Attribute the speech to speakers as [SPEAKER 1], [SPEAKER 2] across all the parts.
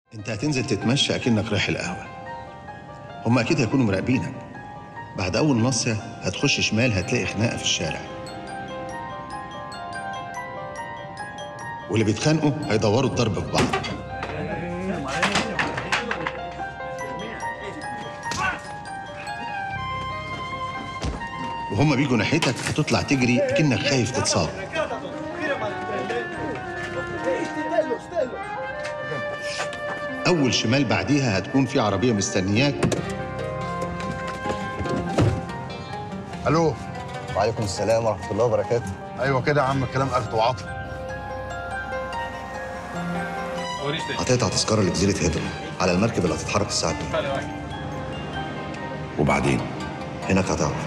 [SPEAKER 1] انت هتنزل تتمشى اكنك رايح القهوه هم اكيد هيكونوا مراقبينك بعد اول نصه هتخش شمال هتلاقي خناقه في الشارع واللي بيتخانقوا هيدوروا الضرب في بعض وهم بيجوا ناحيتك هتطلع تجري اكنك خايف تتصاب اول شمال بعديها هتكون في عربيه مستنياك
[SPEAKER 2] الو
[SPEAKER 3] وعليكم السلام ورحمة الله وبركاته
[SPEAKER 2] ايوه كده يا عم الكلام اخد وعطا
[SPEAKER 3] هتقطع تذكرة لجزيرة هيدر على المركب اللي هتتحرك الساعة 2
[SPEAKER 2] وبعدين
[SPEAKER 3] هناك هتعرف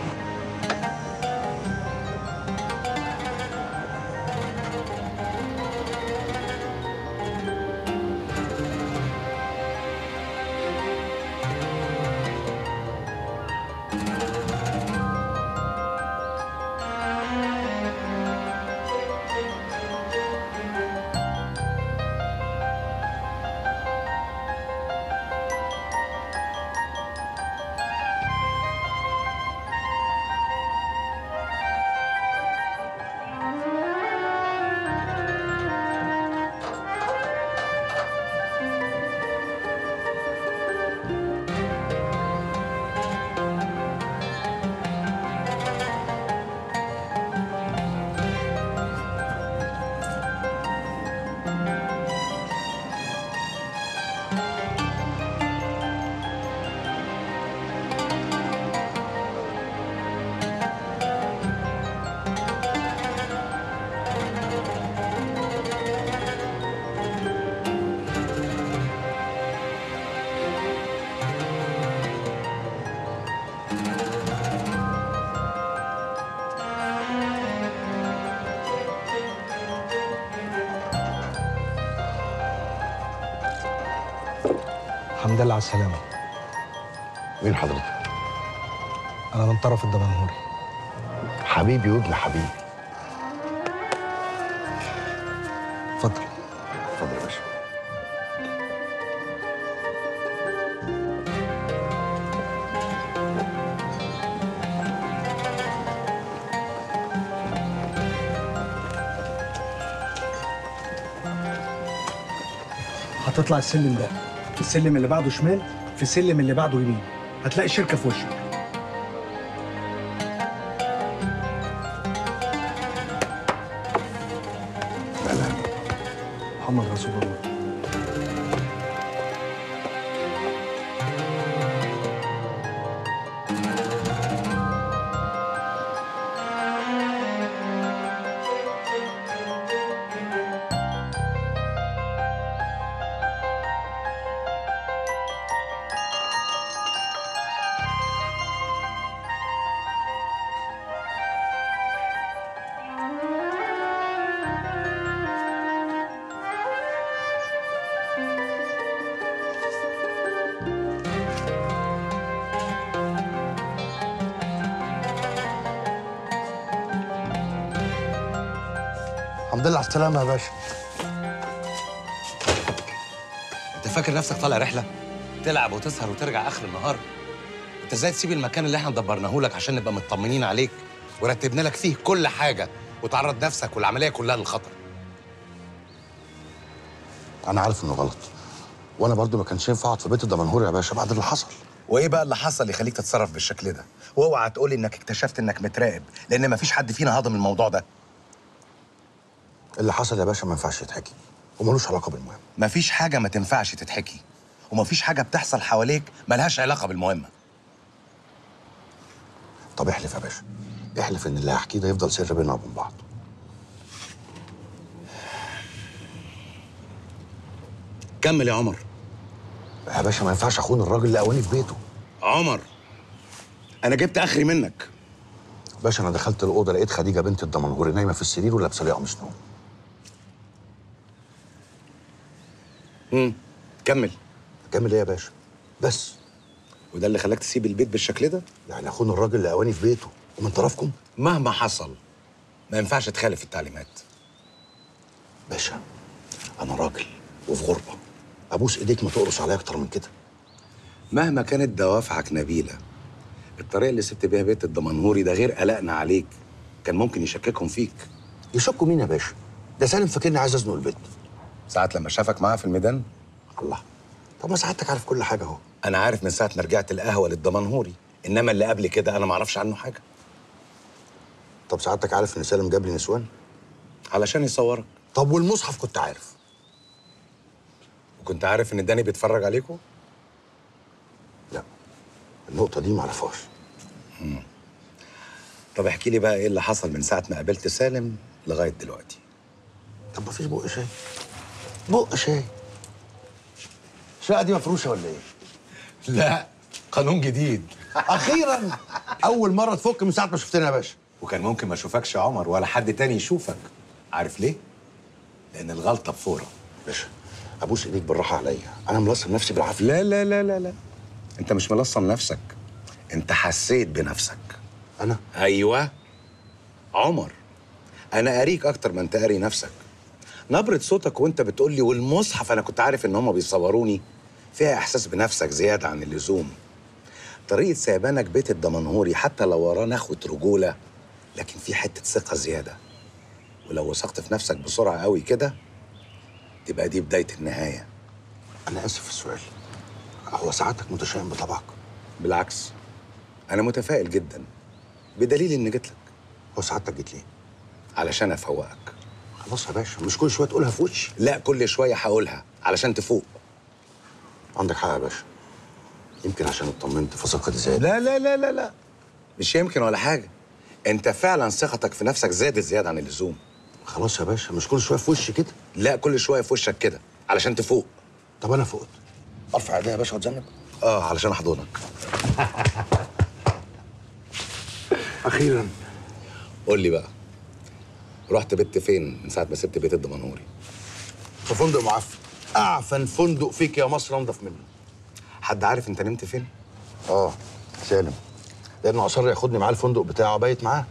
[SPEAKER 4] الحمد لله على السلامة
[SPEAKER 2] مين حضرتك
[SPEAKER 4] أنا من طرف الدمنهوري
[SPEAKER 2] حبيبي وابن حبيبي
[SPEAKER 4] اتفضل
[SPEAKER 2] اتفضل يا باشا
[SPEAKER 4] هتطلع السلم ده السلم اللي بعده شمال في السلم اللي بعده يمين هتلاقي شركة في وشك
[SPEAKER 2] لا لا
[SPEAKER 4] محمد رسول الله
[SPEAKER 2] الحمد لله على السلامه يا باشا
[SPEAKER 5] انت فاكر نفسك طالع رحله تلعب وتسهر وترجع اخر النهار انت ازاي تسيب المكان اللي احنا دبرناه لك عشان نبقى مطمنين عليك ورتبنا لك فيه كل حاجه وتعرض نفسك والعمليه كلها للخطر
[SPEAKER 2] انا عارف انه غلط وانا برضو ما كانش ينفع اقعد في بيت الدمنهور يا باشا بعد اللي حصل
[SPEAKER 5] وايه بقى اللي حصل يخليك تتصرف بالشكل ده واوعى تقولي انك اكتشفت انك متراقب لان مفيش حد فينا هضم الموضوع ده
[SPEAKER 2] اللي حصل يا باشا ما ينفعش يتحكي وملوش علاقه بالمهم
[SPEAKER 5] مفيش حاجه ما تنفعش تتحكي ومفيش حاجه بتحصل حواليك ملهاش علاقه بالمهمه
[SPEAKER 2] طب احلف يا باشا احلف ان اللي هحكيه ده يفضل سر بيننا وبين بعض
[SPEAKER 5] كمل يا عمر
[SPEAKER 2] يا باشا ما ينفعش اخون الراجل اللي قواني في بيته
[SPEAKER 5] عمر انا جبت اخري منك
[SPEAKER 2] باشا انا دخلت الاوضه لقيت خديجه بنت الدمنهوري نايمه في السرير ولابسه لي قميص نوم
[SPEAKER 5] امم كمل
[SPEAKER 2] كمل ايه يا باشا بس
[SPEAKER 5] وده اللي خلاك تسيب البيت بالشكل ده
[SPEAKER 2] يعني اخون الراجل اللي قواني في بيته ومن طرفكم
[SPEAKER 5] مهما حصل ما ينفعش تخالف التعليمات
[SPEAKER 2] باشا انا راجل وفي غربه ابوس ايديك ما تقرص عليا اكتر من كده
[SPEAKER 5] مهما كانت دوافعك نبيله الطريقه اللي سبت بيها بيت الدمنهوري ده غير قلقنا عليك كان ممكن يشككهم فيك
[SPEAKER 2] يشكوا مين يا باشا ده سالم فاكرني عايز ازنق البيت
[SPEAKER 5] ساعة لما شافك معاه في الميدان
[SPEAKER 2] الله طب ما سعادتك عارف كل حاجه اهو
[SPEAKER 5] انا عارف من ساعه ما رجعت القهوه للدمنهوري انما اللي قبل كده انا ما اعرفش عنه حاجه
[SPEAKER 2] طب سعادتك عارف ان سالم جاب لي نسوان
[SPEAKER 5] علشان يصورك
[SPEAKER 2] طب والمصحف كنت عارف
[SPEAKER 5] وكنت عارف ان داني بيتفرج عليكم
[SPEAKER 2] لا النقطه دي ما اعرفهاش
[SPEAKER 5] طب احكي لي بقى ايه اللي حصل من ساعه ما قابلت سالم لغايه دلوقتي
[SPEAKER 2] طب ما فيش بق شاي بق شاي الشقه دي مفروشه ولا ايه
[SPEAKER 5] لا قانون جديد
[SPEAKER 2] اخيرا اول مره تفك من ساعه ما شفتنا يا باشا
[SPEAKER 5] وكان ممكن ما اشوفكش يا عمر ولا حد تاني يشوفك عارف ليه لان الغلطه بفوره
[SPEAKER 2] باشا ابوس ايديك بالراحه عليا انا ملصم نفسي بالعافيه
[SPEAKER 5] لا لا لا لا لا انت مش ملصم نفسك انت حسيت بنفسك
[SPEAKER 2] انا
[SPEAKER 5] ايوه عمر انا قاريك اكتر ما انت قاري نفسك نبرة صوتك وانت بتقول لي والمصحف انا كنت عارف ان هم بيصوروني فيها احساس بنفسك زياده عن اللزوم طريقه سيبانك بيت الدمنهوري حتى لو وراه نخوه رجوله لكن في حته ثقه زياده ولو وثقت في نفسك بسرعه قوي كده تبقى دي بدايه النهايه
[SPEAKER 2] انا اسف في السؤال هو سعادتك متشائم بطبعك
[SPEAKER 5] بالعكس انا متفائل جدا بدليل اني جيت لك
[SPEAKER 2] هو سعادتك جيت ليه
[SPEAKER 5] علشان افوقك
[SPEAKER 2] خلاص يا باشا مش كل شويه تقولها في وشي
[SPEAKER 5] لا كل شويه هقولها علشان تفوق
[SPEAKER 2] عندك حق يا باشا يمكن عشان اطمنت فثقتي زادت
[SPEAKER 5] لا لا لا لا لا مش يمكن ولا حاجه انت فعلا ثقتك في نفسك زادت زياده عن اللزوم
[SPEAKER 2] خلاص يا باشا مش كل شويه في وشي كده
[SPEAKER 5] لا كل شويه في وشك كده علشان تفوق
[SPEAKER 2] طب انا فقت ارفع ايديا يا باشا واتذنب
[SPEAKER 5] اه علشان احضنك
[SPEAKER 2] اخيرا
[SPEAKER 5] قول لي بقى رحت بت فين من ساعه ما سبت بيت الدمنهوري
[SPEAKER 2] في فندق معفن اعفن فندق فيك يا مصر انضف منه
[SPEAKER 5] حد عارف انت نمت فين
[SPEAKER 2] اه سالم لانه اصر ياخدني معاه الفندق بتاعه بايت معاه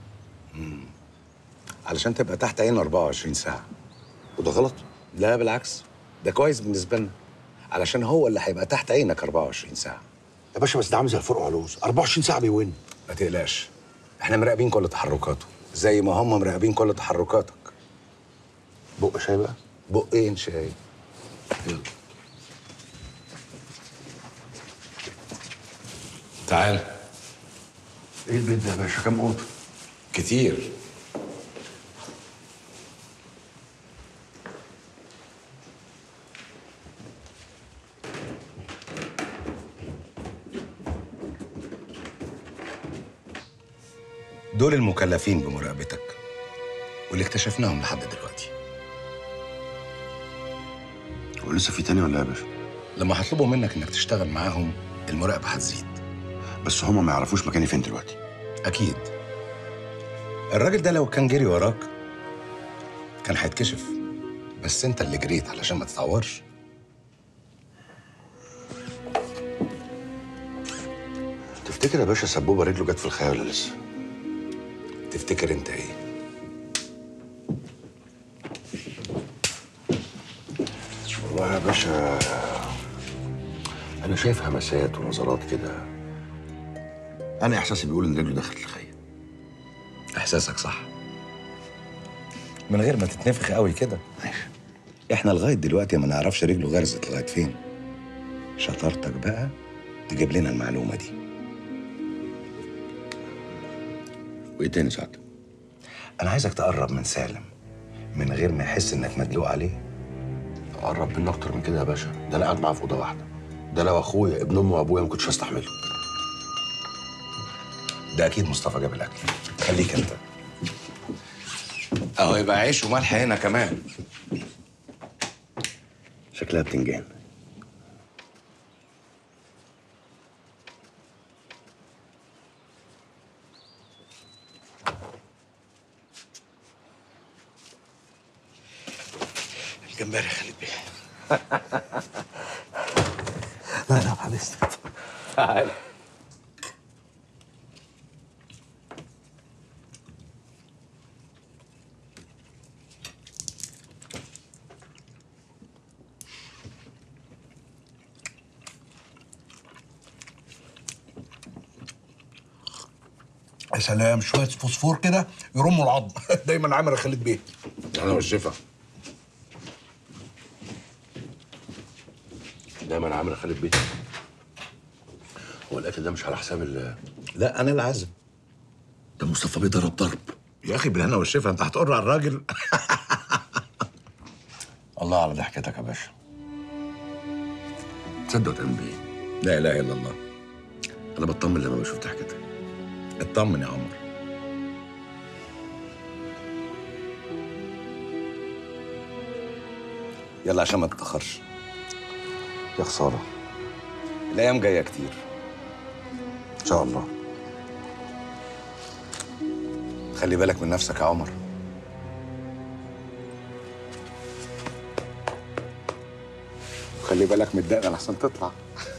[SPEAKER 5] علشان تبقى تحت عين 24 ساعه
[SPEAKER 2] وده غلط
[SPEAKER 5] لا بالعكس ده كويس بالنسبه لنا علشان هو اللي هيبقى تحت عينك 24 ساعه
[SPEAKER 2] يا باشا بس ده عامل زي الفرق علوز 24 ساعه بيون
[SPEAKER 5] ما تقلقش احنا مراقبين كل تحركاته زي ما هم مراقبين كل تحركاتك
[SPEAKER 2] بق شاي بقى
[SPEAKER 5] بقين شاي يلا تعال
[SPEAKER 2] ايه البيت ده يا باشا كام اوضه
[SPEAKER 5] كتير دول المكلفين بمراقبتك واللي اكتشفناهم لحد دلوقتي
[SPEAKER 2] هو لسه في تاني ولا إيه يا باشا
[SPEAKER 5] لما هطلبوا منك انك تشتغل معاهم المراقبة هتزيد
[SPEAKER 2] بس هما ما يعرفوش مكاني فين دلوقتي
[SPEAKER 5] أكيد الراجل ده لو كان جري وراك كان هيتكشف بس انت اللي جريت علشان ما تتعورش
[SPEAKER 2] تفتكر يا باشا سبوبه رجله جت في الخيال ولا لسه
[SPEAKER 5] تفتكر انت ايه
[SPEAKER 2] والله يا باشا انا شايف همسات ونظرات كده انا احساسي بيقول ان رجله دخلت الخيال
[SPEAKER 5] احساسك صح من غير ما تتنفخ قوي كده
[SPEAKER 2] ماشي
[SPEAKER 5] احنا لغايه دلوقتي ما نعرفش رجله غرزت لغايه فين شطارتك بقى تجيب لنا المعلومه دي
[SPEAKER 2] وايه تاني ساعتها
[SPEAKER 5] انا عايزك تقرب من سالم من غير ما يحس انك مدلوق عليه
[SPEAKER 2] قرب منه اكتر من كده يا باشا ده انا قاعد معاه في اوضه واحده ده لو اخويا ابن امي وابويا ما كنتش هستحمله
[SPEAKER 5] ده اكيد مصطفى جاب الاكل خليك انت اهو يبقى عيش وملح هنا كمان
[SPEAKER 2] شكلها بتنجان
[SPEAKER 5] الجمبري خليك بيه
[SPEAKER 4] لا لا معلش
[SPEAKER 6] يا سلام شويه فوسفور كده يرموا العظم دايما عامر يا خالد بيه
[SPEAKER 2] انا والشفا دايما عامر خالد بيه هو الاكل ده مش على حساب ال
[SPEAKER 1] لا انا اللي عازم
[SPEAKER 2] ده مصطفى بيه ضرب ضرب
[SPEAKER 1] يا اخي بالهنا والشفا انت هتقر على الراجل
[SPEAKER 2] الله على ضحكتك يا باشا تصدق وتأمن بيه
[SPEAKER 1] لا اله الا الله
[SPEAKER 2] انا بطمن لما بشوف ضحكتك
[SPEAKER 1] اطمن يا عمر
[SPEAKER 5] يلا عشان ما تتاخرش
[SPEAKER 2] يا خساره
[SPEAKER 5] الايام جايه كتير
[SPEAKER 2] ان شاء الله
[SPEAKER 5] خلي بالك من نفسك يا عمر خلي بالك من الدقن لحسن تطلع